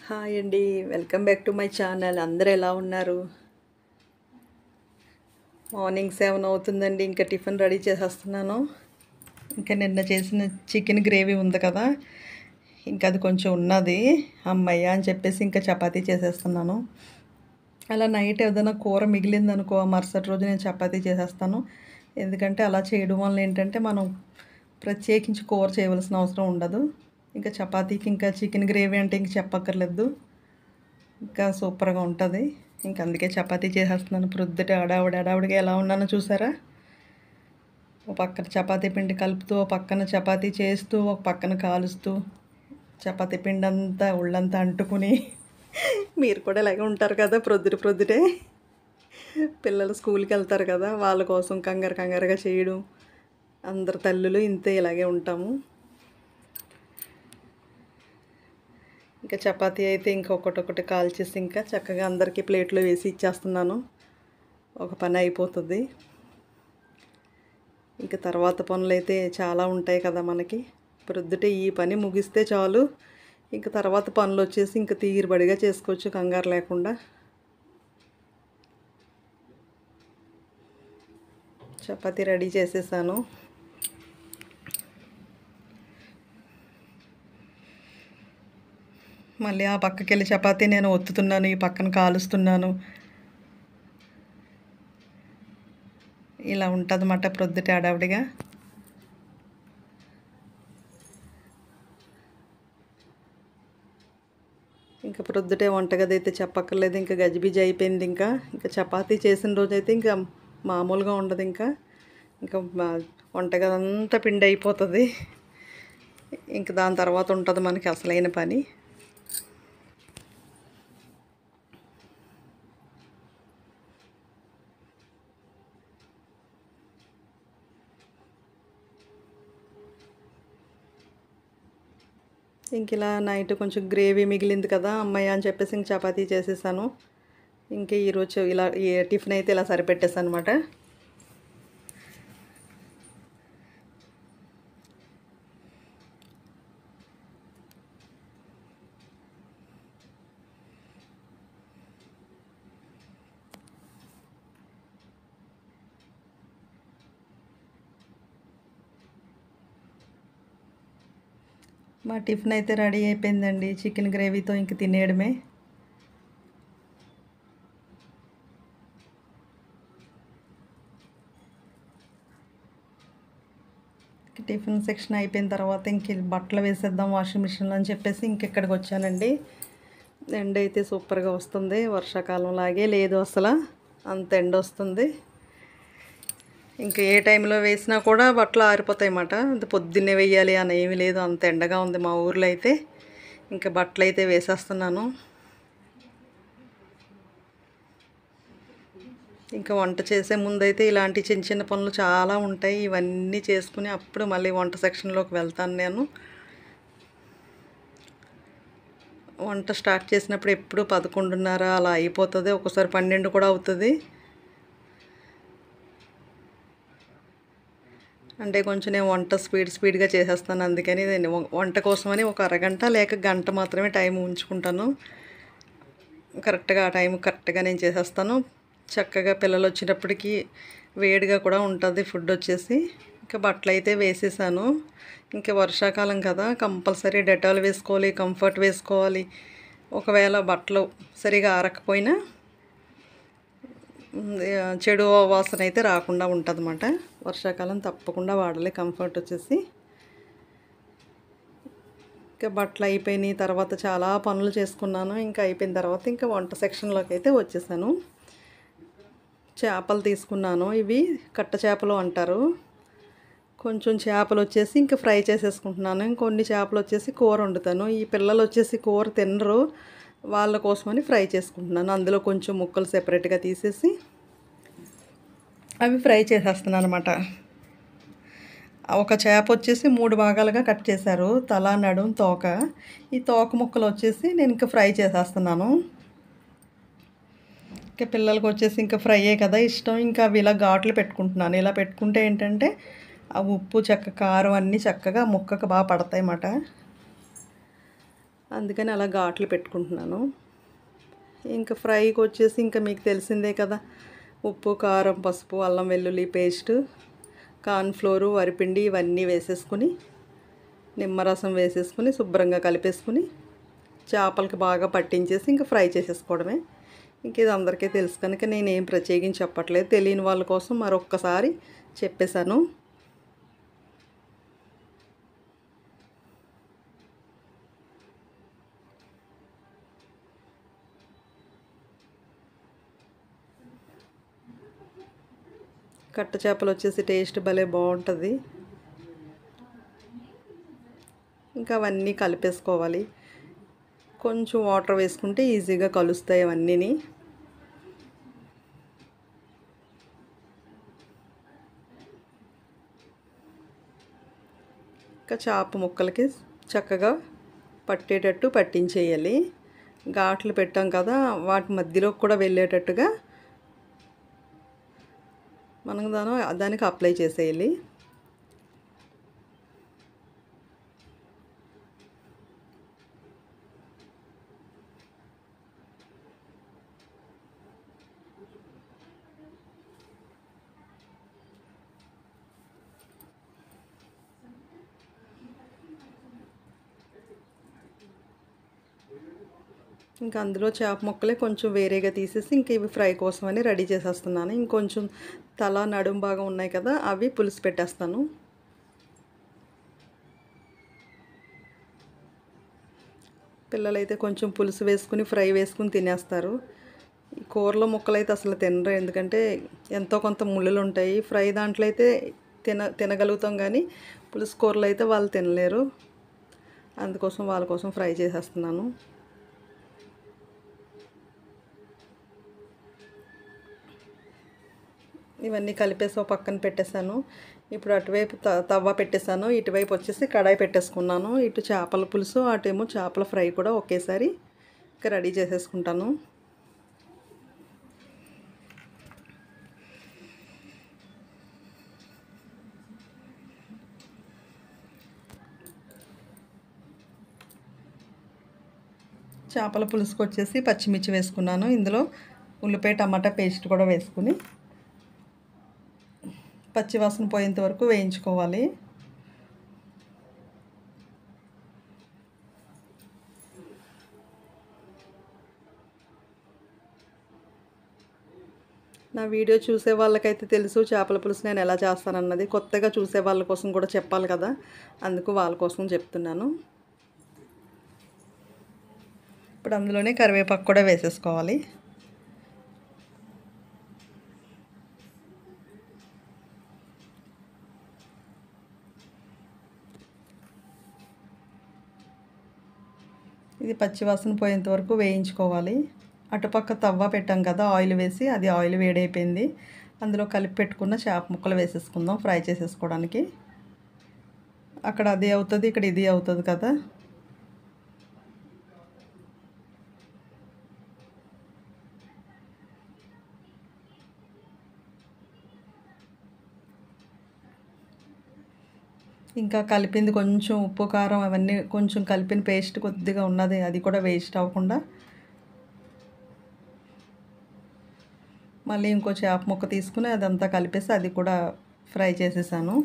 hi అండి welcome back to my channel అందరూ ఎలా ఉన్నారు మార్నింగ్ సెవెన్ అవుతుందండి ఇంకా టిఫిన్ రెడీ చేసేస్తున్నాను ఇంకా నిన్న చేసిన చికెన్ గ్రేవీ ఉంది కదా ఇంకా అది కొంచెం ఉన్నది అమ్మయ్య అని చెప్పేసి ఇంకా చపాతీ చేసేస్తున్నాను అలా నైట్ ఏదైనా కూర మిగిలింది అనుకో మరుసటి రోజు నేను చపాతీ చేసేస్తాను ఎందుకంటే అలా చేయడం వల్ల ఏంటంటే మనం ప్రత్యేకించి కూర చేయవలసిన అవసరం ఉండదు ఇంకా చపాతీకి ఇంకా చికెన్ గ్రేవీ అంటే ఇంక చెప్పక్కర్లేదు ఇంకా సూపర్గా ఉంటుంది ఇంక అందుకే చపాతీ చేసేస్తున్నాను ప్రొద్దుట అడావిడి అడావిడిగా ఎలా ఉన్నానో చూసారా ఒక పక్కన చపాతీ పిండి కలుపుతూ ఒక పక్కన చపాతీ చేస్తూ ఒక పక్కన కాలుస్తూ చపాతీ పిండి అంతా ఒళ్ళంతా అంటుకుని మీరు కూడా ఇలాగే ఉంటారు కదా ప్రొద్దుట ప్రొద్దుటే పిల్లలు స్కూల్కి వెళ్తారు కదా వాళ్ళ కోసం కంగారు కంగారుగా చేయడం అందరు తల్లులు ఇంతే ఇలాగే ఉంటాము ఇంకా చపాతీ అయితే ఇంకొకటొకటి కాల్చేసి ఇంకా చక్కగా అందరికీ ప్లేట్లో వేసి ఇచ్చేస్తున్నాను ఒక పని అయిపోతుంది ఇంకా తర్వాత పనులు అయితే చాలా ఉంటాయి కదా మనకి ప్రొద్దుటే ఈ పని ముగిస్తే చాలు ఇంకా తర్వాత పనులు వచ్చేసి ఇంకా తీరుబడిగా చేసుకోవచ్చు కంగారు లేకుండా చపాతీ రెడీ చేసేసాను మళ్ళీ ఆ పక్కకి వెళ్ళి చపాతీ నేను ఒత్తుతున్నాను ఈ పక్కన కాలుస్తున్నాను ఇలా ఉంటుంది అన్నమాట ప్రొద్దుట ఆడావిడిగా ఇంకా ప్రొద్దుటే వంటగది అయితే చెప్పక్కర్లేదు ఇంకా గజిబిజి అయిపోయింది ఇంకా ఇంకా చపాతీ చేసిన రోజు అయితే ఇంకా మామూలుగా ఉండదు ఇంకా ఇంకా వంటగది అంతా పిండి అయిపోతుంది ఇంకా దాని తర్వాత ఉంటుంది మనకి అసలైన పని ఇంక ఇలా నైట్ కొంచెం గ్రేవీ మిగిలింది కదా అమ్మాయి అని చెప్పేసి ఇంక చపాతీ చేసేసాను ఇంక ఈరోజు ఇలా ఈ టిఫిన్ అయితే ఇలా సరిపెట్టేసాను అనమాట మా టిఫిన్ అయితే రెడీ అయిపోయిందండి చికెన్ గ్రేవీతో ఇంక తినేయడమే టిఫిన్ సెక్షన్ అయిపోయిన తర్వాత ఇంక బట్టలు వేసేద్దాం వాషింగ్ మిషన్లో అని చెప్పేసి ఇంకెక్కడికి వచ్చానండి ఎండ అయితే సూపర్గా వస్తుంది వర్షాకాలం లాగే లేదు అసలు అంత ఎండ వస్తుంది ఇంకా ఏ టైంలో వేసినా కూడా బట్టలు ఆరిపోతాయి అన్నమాట అంత పొద్దున్నే వేయాలి అని ఏమీ లేదు అంత ఎండగా ఉంది మా ఊర్లో అయితే ఇంకా బట్టలు అయితే వేసేస్తున్నాను ఇంకా వంట చేసే ముందైతే ఇలాంటి చిన్న చిన్న పనులు చాలా ఉంటాయి ఇవన్నీ చేసుకుని అప్పుడు మళ్ళీ వంట సెక్షన్లోకి వెళ్తాను నేను వంట స్టార్ట్ చేసినప్పుడు ఎప్పుడు పదకొండున్నర అలా అయిపోతుంది ఒకసారి పన్నెండు కూడా అవుతుంది అంటే కొంచెం నేను వంట స్పీడ్ స్పీడ్గా చేసేస్తాను అందుకని నేను వంట కోసమని ఒక అరగంట లేక గంట మాత్రమే టైం ఉంచుకుంటాను కరెక్ట్గా ఆ టైం కరెక్ట్గా నేను చేసేస్తాను చక్కగా పిల్లలు వచ్చినప్పటికీ వేడిగా కూడా ఉంటుంది ఫుడ్ వచ్చేసి ఇంకా బట్టలు అయితే వేసేసాను ఇంకా వర్షాకాలం కదా కంపల్సరీ డెటాల్ వేసుకోవాలి కంఫర్ట్ వేసుకోవాలి ఒకవేళ బట్టలు సరిగా ఆరకపోయినా చెడు వాసన అయితే రాకుండా ఉంటుంది అన్నమాట వర్షాకాలం తప్పకుండా వాడాలి కంఫర్ట్ వచ్చేసి ఇంకా బట్టలు అయిపోయినాయి తర్వాత చాలా పనులు చేసుకున్నాను ఇంకా అయిపోయిన తర్వాత ఇంకా వంట సెక్షన్లోకి అయితే వచ్చేసాను చేపలు తీసుకున్నాను ఇవి కట్ట చేపలు అంటారు కొంచెం చేపలు వచ్చేసి ఇంకా ఫ్రై చేసేసుకుంటున్నాను ఇంకొన్ని చేపలు వచ్చేసి కూర వండుతాను ఈ పిల్లలు వచ్చేసి కూర తినరు వాళ్ళ కోసమని ఫ్రై చేసుకుంటున్నాను అందులో కొంచెం ముక్కలు సెపరేట్గా తీసేసి అవి ఫ్రై చేసేస్తున్నాను అనమాట ఒక చేప వచ్చేసి మూడు భాగాలుగా కట్ చేశారు తల నడుం తోక ఈ తోక ముక్కలు వచ్చేసి నేను ఇంకా ఫ్రై చేసేస్తున్నాను ఇంకా పిల్లలకి వచ్చేసి ఇంకా ఫ్రైయే కదా ఇష్టం ఇంకా అవి ఇలా ఘాట్లు పెట్టుకుంటున్నాను ఇలా పెట్టుకుంటే ఏంటంటే ఆ ఉప్పు చెక్క కారం అన్నీ చక్కగా ముక్కకు బాగా పడతాయి అన్నమాట అందుకని అలా ఘాట్లు పెట్టుకుంటున్నాను ఇంకా ఫ్రైకి వచ్చేసి ఇంకా మీకు తెలిసిందే కదా ఉప్పు కారం పసుపు అల్లం వెల్లుల్లి పేస్ట్ కార్న్ఫ్లోరు వరిపిండి ఇవన్నీ వేసేసుకుని నిమ్మరసం వేసేసుకుని శుభ్రంగా కలిపేసుకుని చేపలకి బాగా పట్టించేసి ఇంకా ఫ్రై చేసేసుకోవడమే ఇంక ఇది అందరికీ తెలుసు కనుక నేనేం ప్రత్యేకించి చెప్పట్లేదు తెలియని వాళ్ళ కోసం మరొక్కసారి చెప్పేశాను కట్ట చేపలు వచ్చేసి టేస్ట్ భలే బాగుంటుంది ఇంకా అవన్నీ కలిపేసుకోవాలి కొంచెం వాటర్ వేసుకుంటే ఈజీగా కలుస్తాయి అవన్నీని ఇంకా చేప ముక్కలకి చక్కగా పట్టేటట్టు పట్టించేయాలి ఘాట్లు పెట్టాం కదా వాటి మధ్యలో కూడా వెళ్ళేటట్టుగా మనం దాని దానికి అప్లై చేసేయాలి ఇంకా అందులో చేప ముక్కలే కొంచెం వేరేగా తీసేసి ఇంక ఇవి ఫ్రై కోసమని రెడీ చేసేస్తున్నాను ఇంకొంచెం తల నడుం భాగం ఉన్నాయి కదా అవి పులుసు పెట్టేస్తాను పిల్లలైతే కొంచెం పులుసు వేసుకుని ఫ్రై వేసుకుని తినేస్తారు ఈ కూరలో ముక్కలు అయితే అసలు తినరు ఎందుకంటే ఎంతో కొంత ముళ్ళులు ఉంటాయి ఫ్రై దాంట్లో అయితే తిన తినగలుగుతాం కానీ పులుసు కూరలు అయితే వాళ్ళు తినలేరు అందుకోసం వాళ్ళ కోసం ఫ్రై చేసేస్తున్నాను ఇవన్నీ కలిపేసి ఒక పక్కన పెట్టేశాను ఇప్పుడు అటువైపు త తవ్వ పెట్టేశాను ఇటువైపు వచ్చేసి కడాయి పెట్టేసుకున్నాను ఇటు చేపల పులుసు అటేమో చేపల ఫ్రై కూడా ఒకేసారి ఇంకా రెడీ చేసేసుకుంటాను చేపల పులుసుకు వచ్చేసి పచ్చిమిర్చి వేసుకున్నాను ఇందులో ఉల్లిపాయ టమాటా పేస్ట్ కూడా వేసుకుని పచ్చివాసన పోయేంత వరకు వేయించుకోవాలి నా వీడియో చూసే వాళ్ళకైతే తెలుసు చేపల పులుసు నేను ఎలా చేస్తానన్నది కొత్తగా చూసే వాళ్ళ కోసం కూడా చెప్పాలి కదా అందుకు వాళ్ళ కోసం చెప్తున్నాను ఇప్పుడు అందులోనే కరివేపాకు కూడా వేసేసుకోవాలి ఇది పచ్చివాసన పోయేంత వరకు వేయించుకోవాలి అటుపక్క తవ్వ పెట్టాం కదా ఆయిల్ వేసి అది ఆయిల్ వేడైపోయింది అందులో కలిపి పెట్టుకున్న చేప ముక్కలు వేసేసుకుందాం ఫ్రై చేసేసుకోవడానికి అక్కడ అది అవుతుంది ఇక్కడ ఇది అవుతుంది కదా ఇంకా కలిపింది కొంచెం ఉప్పు కారం అవన్నీ కొంచెం కలిపిన పేస్ట్ కొద్దిగా ఉన్నది అది కూడా వేస్ట్ అవ్వకుండా మళ్ళీ ఇంకో చేప ముక్క తీసుకుని అదంతా కలిపేసి అది కూడా ఫ్రై చేసేసాను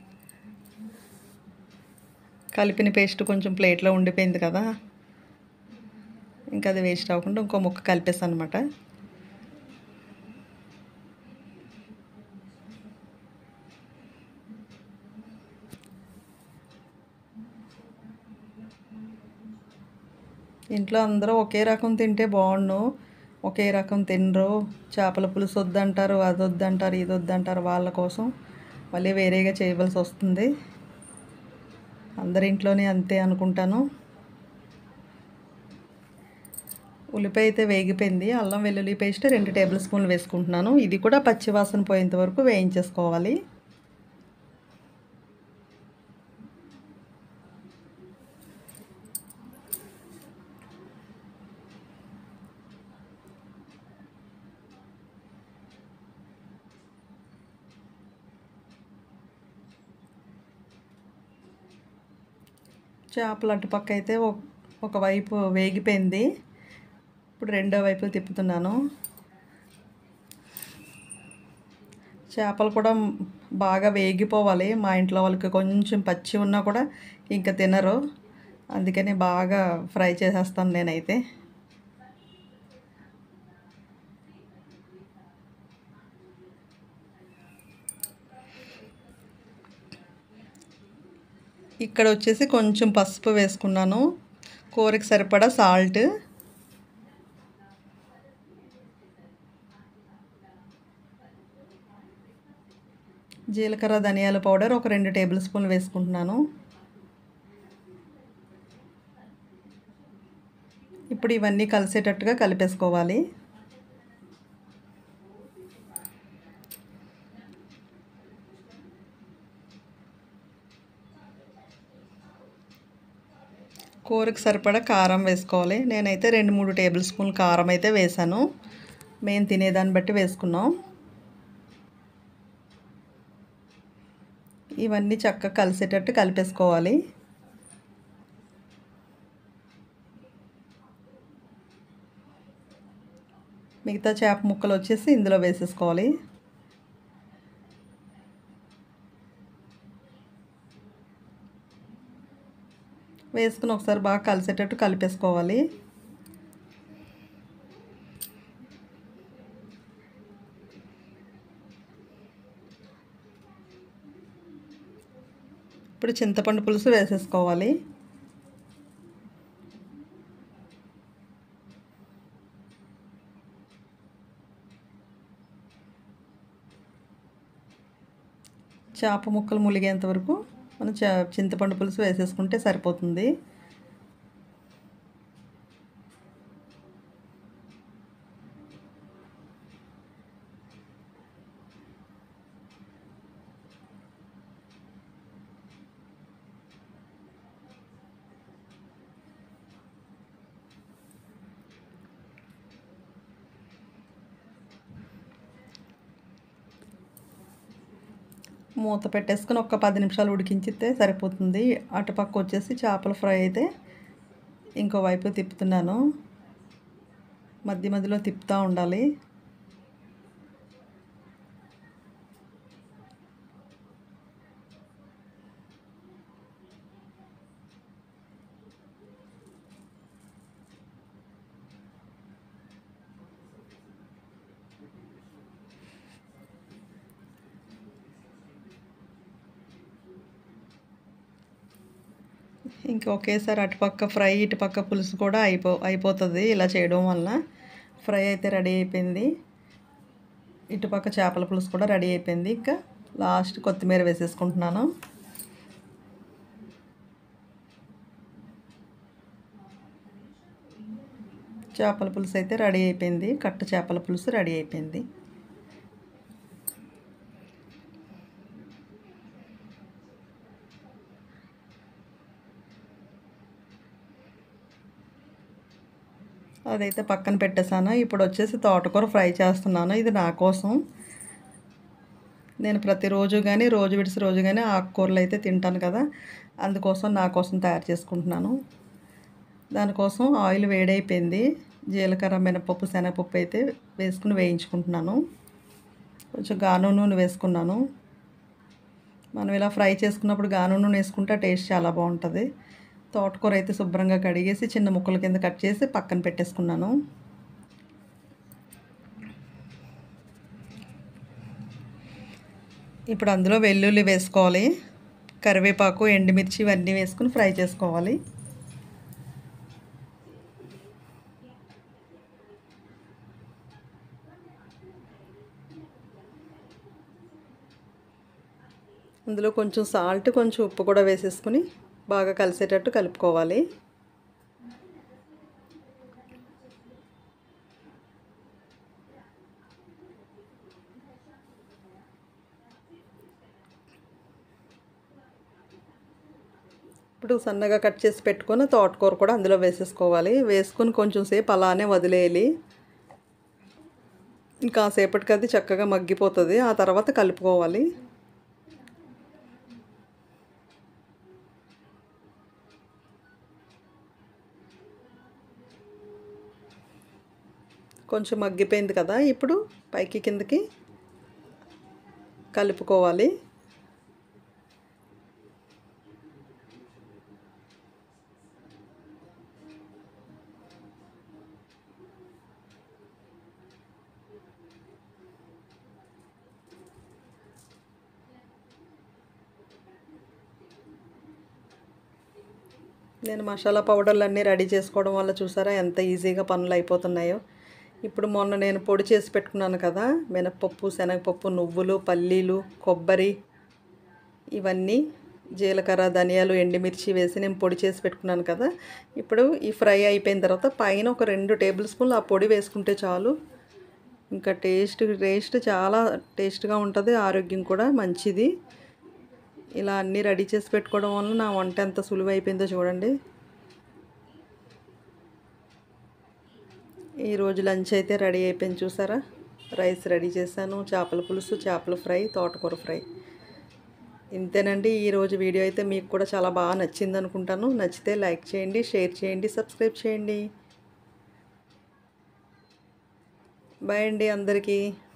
కలిపిన పేస్ట్ కొంచెం ప్లేట్లో ఉండిపోయింది కదా ఇంకా అది వేస్ట్ అవ్వకుండా ఇంకో ముక్క కలిపేసాను అనమాట ఇంట్లో అందరూ ఒకే రకం తింటే బాగుండు ఒకే రకం తినరు చేపల పులుసు వద్దంటారు అది వద్దంటారు ఇది వద్దంటారు వాళ్ళ కోసం మళ్ళీ వేరేగా చేయవలసి వస్తుంది అందరి ఇంట్లోనే అంతే అనుకుంటాను ఉల్లిపాయ అయితే వేగిపోయింది అల్లం వెల్లుల్లి పేస్ట్ రెండు టేబుల్ స్పూన్లు వేసుకుంటున్నాను ఇది కూడా పచ్చివాసన పోయేంత వరకు వేయించేసుకోవాలి చేపలు అటుపక్క అయితే ఒక ఒకవైపు వేగిపోయింది ఇప్పుడు రెండో వైపు తిప్పుతున్నాను చేపలు కూడా బాగా వేగిపోవాలి మా ఇంట్లో వాళ్ళకి కొంచెం పచ్చి ఉన్నా కూడా ఇంకా తినరు అందుకని బాగా ఫ్రై చేసేస్తాను నేనైతే ఇక్కడ వచ్చేసి కొంచెం పసుపు వేసుకున్నాను కూరకి సరిపడా సాల్ట్ జీలకర్ర ధనియాల పౌడర్ ఒక రెండు టేబుల్ స్పూన్లు వేసుకుంటున్నాను ఇప్పుడు ఇవన్నీ కలిసేటట్టుగా కలిపేసుకోవాలి కూరకు సరిపడా కారం వేసుకోవాలి నేనైతే రెండు మూడు టేబుల్ స్పూన్ కారం అయితే వేసాను మేము తినేదాన్ని బట్టి వేసుకున్నాం ఇవన్నీ చక్కగా కలిసేటట్టు కలిపేసుకోవాలి మిగతా చేప ముక్కలు వచ్చేసి ఇందులో వేసేసుకోవాలి వేసుకుని ఒకసారి బాగా కలిసేటట్టు కలిపేసుకోవాలి ఇప్పుడు చింతపండు పులుసు వేసేసుకోవాలి చేప ముక్కలు ములిగేంత వరకు మనం చింతపండు పులుసు వేసేసుకుంటే సరిపోతుంది మూత పెట్టేసుకుని ఒక పది నిమిషాలు ఉడికించితే సరిపోతుంది అటుపక్క వచ్చేసి చేపల ఫ్రై అయితే ఇంకో వైపు తిప్పుతున్నాను మధ్య మధ్యలో తిప్పుతూ ఉండాలి ఇంకా ఒకేసారి అటుపక్క ఫ్రై ఇటుపక్క పులుసు కూడా అయిపో అయిపోతుంది ఇలా చేయడం వల్ల ఫ్రై అయితే రెడీ అయిపోయింది ఇటుపక్క చేపల పులుసు కూడా రెడీ అయిపోయింది ఇంకా లాస్ట్ కొత్తిమీర వేసేసుకుంటున్నాను చేపల పులుసు అయితే రెడీ అయిపోయింది కట్ట చేపల పులుసు రెడీ అయిపోయింది అదైతే పక్కన పెట్టేశాను ఇప్పుడు వచ్చేసి తోటకూర ఫ్రై చేస్తున్నాను ఇది నా కోసం నేను ప్రతిరోజు కానీ రోజు విడిసి రోజు కానీ ఆకుకూరలు అయితే తింటాను కదా అందుకోసం నా కోసం తయారు చేసుకుంటున్నాను దానికోసం ఆయిల్ వేడైపోయింది జీలకర్ర మినపప్పు శనగపప్పు అయితే వేసుకుని వేయించుకుంటున్నాను కొంచెం గాను నూనె వేసుకున్నాను మనం ఇలా ఫ్రై చేసుకున్నప్పుడు గాను నూనె వేసుకుంటే టేస్ట్ చాలా బాగుంటుంది తోటకూర అయితే శుభ్రంగా కడిగేసి చిన్న ముక్కల కింద కట్ చేసి పక్కన పెట్టేసుకున్నాను ఇప్పుడు అందులో వెల్లుల్లి వేసుకోవాలి కరివేపాకు ఎండుమిర్చి ఇవన్నీ వేసుకుని ఫ్రై చేసుకోవాలి అందులో కొంచెం సాల్ట్ కొంచెం ఉప్పు కూడా వేసేసుకుని బాగా కలిసేటట్టు కలుపుకోవాలి ఇప్పుడు సన్నగా కట్ చేసి పెట్టుకొని తోటకూర కూడా అందులో వేసేసుకోవాలి వేసుకొని కొంచెం సేపు అలానే వదిలేయాలి ఇంకాసేపటికి అది చక్కగా మగ్గిపోతుంది ఆ తర్వాత కలుపుకోవాలి కొంచెం మగ్గిపోయింది కదా ఇప్పుడు పైకి కిందకి కలుపుకోవాలి నేను మసాలా పౌడర్లు అన్నీ రెడీ చేసుకోవడం వల్ల చూసారా ఎంత ఈజీగా పనులు అయిపోతున్నాయో ఇప్పుడు మొన్న నేను పొడి చేసి పెట్టుకున్నాను కదా మినపప్పు శనగపప్పు నువ్వులు పల్లీలు కొబ్బరి ఇవన్నీ జీలకర్ర ధనియాలు ఎండుమిర్చి వేసి నేను పొడి చేసి పెట్టుకున్నాను కదా ఇప్పుడు ఈ ఫ్రై అయిపోయిన తర్వాత పైన ఒక రెండు టేబుల్ స్పూన్లు ఆ పొడి వేసుకుంటే చాలు ఇంకా టేస్ట్ టేస్ట్ చాలా టేస్ట్గా ఉంటుంది ఆరోగ్యం కూడా మంచిది ఇలా అన్నీ రెడీ చేసి పెట్టుకోవడం వల్ల నా వంట ఎంత సులువు అయిపోయిందో చూడండి ఈరోజు లంచ్ అయితే రెడీ అయిపోయింది చూసారా రైస్ రెడీ చేశాను చేపల పులుసు చేపల ఫ్రై తోటకూర ఫ్రై ఇంతేనండి ఈరోజు వీడియో అయితే మీకు కూడా చాలా బాగా నచ్చింది అనుకుంటాను నచ్చితే లైక్ చేయండి షేర్ చేయండి సబ్స్క్రైబ్ చేయండి బాయ్ అండి అందరికీ